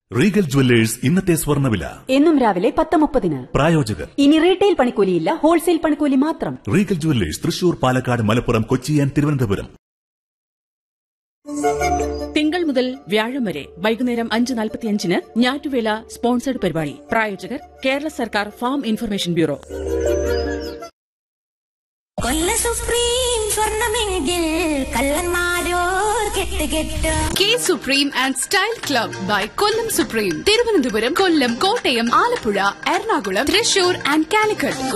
Regal jewellers ഇന്നത്തെ സ്വർണ്ണവില എന്നും രാവിലെ പത്ത് മുപ്പതിന് പ്രായോജകർ ഇനി റീറ്റെയിൽ പണിക്കൂലിയില്ല ഹോൾസെയിൽ പണിക്കൂലി മാത്രം Regal jewellers Thrissur Palakkad Malappuram Kochi and Thiruvananthapuram തിങ്കൾ മുതൽ വ്യാഴം വരെ വൈകുന്നേരം അഞ്ച് നാൽപ്പത്തിയഞ്ചിന് ഞാറ്റുവേല സ്പോൺസേഡ് പരിപാടി പ്രായോജകർ കേരള സർക്കാർ ഫാം ഇൻഫർമേഷൻ ബ്യൂറോ കൊല്ല സുപ്രീം സ്വർണമെങ്കിൽ കള്ളന്മാരോർ കെട്ട് കെട്ട് കെ Supreme and style club by Kollam Supreme Thiruvananthapuram Kollam Kottayam Alappuzha Ernakulam Thrissur and Calicut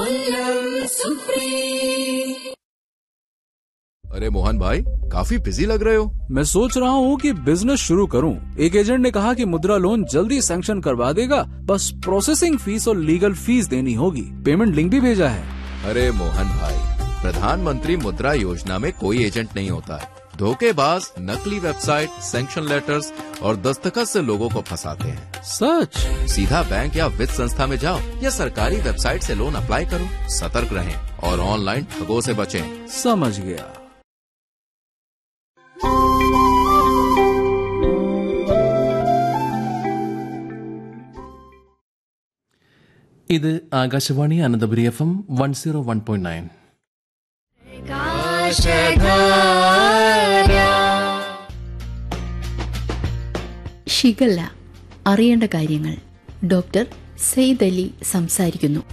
अरे मोहन भाई काफी बिजी लग रहे हो मैं सोच रहा हूँ कि बिजनेस शुरू करूँ एक एजेंट ने कहा कि मुद्रा लोन जल्दी सैंक्शन करवा देगा बस प्रोसेसिंग फीस और लीगल फीस देनी होगी पेमेंट लिंक भी भेजा है अरे मोहन भाई प्रधानमंत्री मुद्रा योजना में कोई एजेंट नहीं होता है धोखेबाज नकली वेबसाइट सैंक्शन लेटर्स और दस्तखत से लोगों को फंसाते हैं सच सीधा बैंक या वित्त संस्था में जाओ या सरकारी वेबसाइट से लोन अप्लाई करो सतर्क रहें और ऑनलाइन ठगों से बचें समझ गया ഇത് Akashvani Ananthapuri F M one zero one point nine shigella അറിയേണ്ട കാര്യങ്ങൾ ഡോക്ടർ സെയ്ദ് അലി സംസാരിക്കുന്നു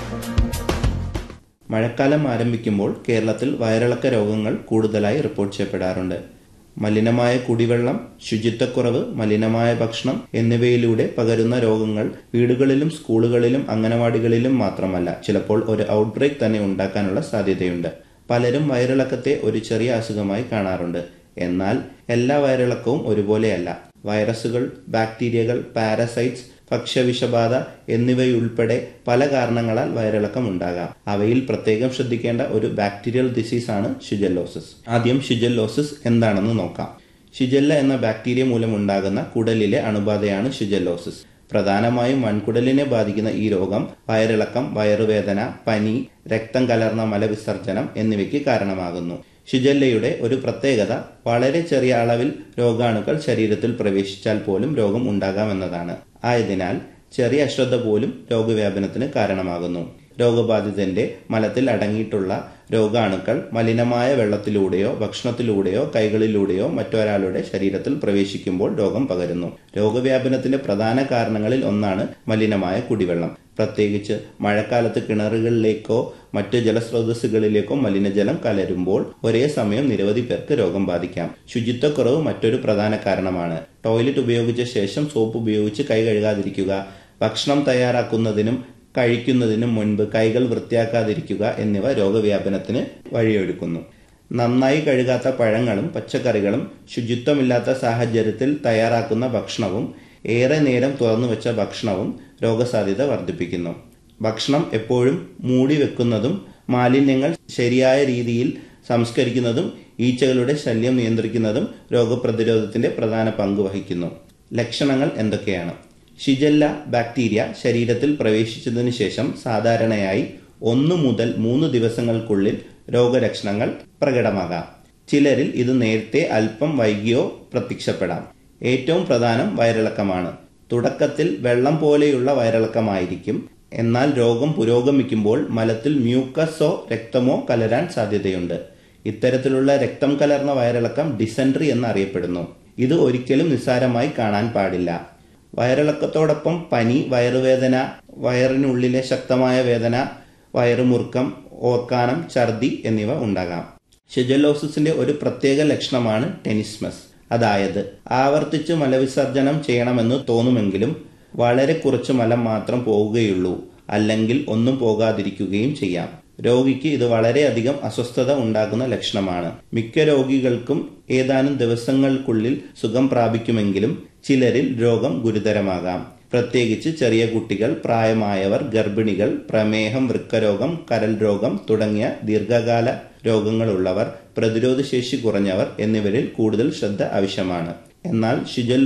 മഴക്കാലം ആരംഭിക്കുമ്പോൾ കേരളത്തിൽ വയറിളക്ക രോഗങ്ങൾ കൂടുതലായി റിപ്പോർട്ട് ചെയ്യപ്പെടാറുണ്ട് മലിനമായ കുടിവെള്ളം ശുചിത്വക്കുറവ് മലിനമായ ഭക്ഷണം എന്നിവയിലൂടെ പകരുന്ന രോഗങ്ങൾ വീടുകളിലും സ്കൂളുകളിലും അംഗനവാടികളിലും മാത്രമല്ല ചിലപ്പോൾ ഒരു ഔട്ട്ബ്രേക്ക് തന്നെ ഉണ്ടാക്കാനുള്ള സാധ്യതയുണ്ട് പലരും വയറിളക്കത്തെ ഒരു ചെറിയ അസുഖമായി കാണാറുണ്ട് എന്നാൽ എല്ലാ വയറിളക്കവും ഒരുപോലെയല്ല വൈറസുകൾ ബാക്ടീരിയകൾ പാരസൈറ്റ്സ് ഭക്ഷ്യവിഷബാധ എന്നിവയുൾപ്പെടെ പല കാരണങ്ങളാൽ വയറിളക്കം ഉണ്ടാകാം അവയിൽ പ്രത്യേകം ശ്രദ്ധിക്കേണ്ട ഒരു ബാക്ടീരിയൽ ഡിസീസാണ് ഷിജല്ലോസിസ് ആദ്യം ഷിജല്ലോസിസ് എന്താണെന്ന് നോക്കാം ഷിജല്ല എന്ന ബാക്ടീരിയ മൂലമുണ്ടാകുന്ന കുടലിലെ അണുബാധയാണ് ഷിജല്ലോസിസ് പ്രധാനമായും വൻകുടലിനെ ബാധിക്കുന്ന ഈ രോഗം വയറിളക്കം വയറുവേദന പനി രക്തം കലർന്ന മലവിസർജനം എന്നിവയ്ക്ക് കാരണമാകുന്നു ഷിജല്ലയുടെ ഒരു പ്രത്യേകത വളരെ ചെറിയ അളവിൽ രോഗാണുക്കൾ ശരീരത്തിൽ പ്രവേശിച്ചാൽ പോലും രോഗം ഉണ്ടാകാമെന്നതാണ് ആയതിനാൽ ചെറിയ അശ്രദ്ധ പോലും രോഗവ്യാപനത്തിന് കാരണമാകുന്നു രോഗബാധിതന്റെ മലത്തിൽ അടങ്ങിയിട്ടുള്ള രോഗാണുക്കൾ മലിനമായ വെള്ളത്തിലൂടെയോ ഭക്ഷണത്തിലൂടെയോ കൈകളിലൂടെയോ മറ്റൊരാളുടെ ശരീരത്തിൽ പ്രവേശിക്കുമ്പോൾ രോഗം പകരുന്നു രോഗവ്യാപനത്തിന്റെ പ്രധാന കാരണങ്ങളിൽ ഒന്നാണ് മലിനമായ കുടിവെള്ളം പ്രത്യേകിച്ച് മഴക്കാലത്ത് കിണറുകളിലേക്കോ മറ്റ് ജലസ്രോതസ്സുകളിലേക്കോ മലിനജലം കലരുമ്പോൾ ഒരേ സമയം നിരവധി പേർക്ക് രോഗം ബാധിക്കാം ശുചിത്വക്കുറവ് മറ്റൊരു പ്രധാന കാരണമാണ് ടോയ്ലറ്റ് ഉപയോഗിച്ച ശേഷം സോപ്പ് ഉപയോഗിച്ച് കൈ കഴുകാതിരിക്കുക ഭക്ഷണം തയ്യാറാക്കുന്നതിനും കഴിക്കുന്നതിനും മുൻപ് കൈകൾ വൃത്തിയാക്കാതിരിക്കുക എന്നിവ രോഗവ്യാപനത്തിന് വഴിയൊരുക്കുന്നു നന്നായി കഴുകാത്ത പഴങ്ങളും പച്ചക്കറികളും ശുചിത്വമില്ലാത്ത സാഹചര്യത്തിൽ തയ്യാറാക്കുന്ന ഭക്ഷണവും ഏറെ നേരം തുറന്നു വെച്ച ഭക്ഷണവും രോഗസാധ്യത വർദ്ധിപ്പിക്കുന്നു ഭക്ഷണം എപ്പോഴും മൂടി വെക്കുന്നതും മാലിന്യങ്ങൾ ശരിയായ രീതിയിൽ സംസ്കരിക്കുന്നതും ഈച്ചകളുടെ ശല്യം നിയന്ത്രിക്കുന്നതും രോഗപ്രതിരോധത്തിന്റെ പ്രധാന പങ്ക് വഹിക്കുന്നു ലക്ഷണങ്ങൾ എന്തൊക്കെയാണ് ഷിജല്ല ബാക്ടീരിയ ശരീരത്തിൽ പ്രവേശിച്ചതിനു ശേഷം സാധാരണയായി ഒന്നു മുതൽ മൂന്ന് ദിവസങ്ങൾക്കുള്ളിൽ രോഗലക്ഷണങ്ങൾ പ്രകടമാകാം ചിലരിൽ ഇത് നേരത്തെ അല്പം വൈകിയോ പ്രത്യക്ഷപ്പെടാം ഏറ്റവും പ്രധാനം വയറിളക്കമാണ് തുടക്കത്തിൽ വെള്ളം പോലെയുള്ള വയറിളക്കമായിരിക്കും എന്നാൽ രോഗം പുരോഗമിക്കുമ്പോൾ മലത്തിൽ മ്യൂക്കസോ രക്തമോ കലരാൻ സാധ്യതയുണ്ട് ഇത്തരത്തിലുള്ള രക്തം കലർന്ന വയറിളക്കം ഡിസെൻട്രി എന്നറിയപ്പെടുന്നു ഇത് ഒരിക്കലും നിസ്സാരമായി കാണാൻ പാടില്ല വയറിളക്കത്തോടൊപ്പം പനി വയറുവേദന വയറിനുള്ളിലെ ശക്തമായ വേദന വയറുമുറുക്കം ഓക്കാനം ഛർദി എന്നിവ ഉണ്ടാകാം ഷിജലോസിന്റെ ഒരു പ്രത്യേക ലക്ഷണമാണ് ടെനിസ്മസ് അതായത് ആവർത്തിച്ച് മലവിസർജനം ചെയ്യണമെന്ന് തോന്നുമെങ്കിലും വളരെ കുറച്ച് മലം മാത്രം പോവുകയുള്ളൂ അല്ലെങ്കിൽ ഒന്നും പോകാതിരിക്കുകയും ചെയ്യാം രോഗിക്ക് ഇത് വളരെയധികം അസ്വസ്ഥത ഉണ്ടാക്കുന്ന ലക്ഷണമാണ് മിക്ക രോഗികൾക്കും ഏതാനും ദിവസങ്ങൾക്കുള്ളിൽ സുഖം പ്രാപിക്കുമെങ്കിലും ചിലരിൽ രോഗം ഗുരുതരമാകാം പ്രത്യേകിച്ച് ചെറിയ കുട്ടികൾ പ്രായമായവർ ഗർഭിണികൾ പ്രമേഹം വൃക്കരോഗം കരൽ രോഗം തുടങ്ങിയ ദീർഘകാല രോഗങ്ങളുള്ളവർ പ്രതിരോധശേഷി കുറഞ്ഞവർ എന്നിവരിൽ കൂടുതൽ ശ്രദ്ധ ആവശ്യമാണ് എന്നാൽ ഷിജൽ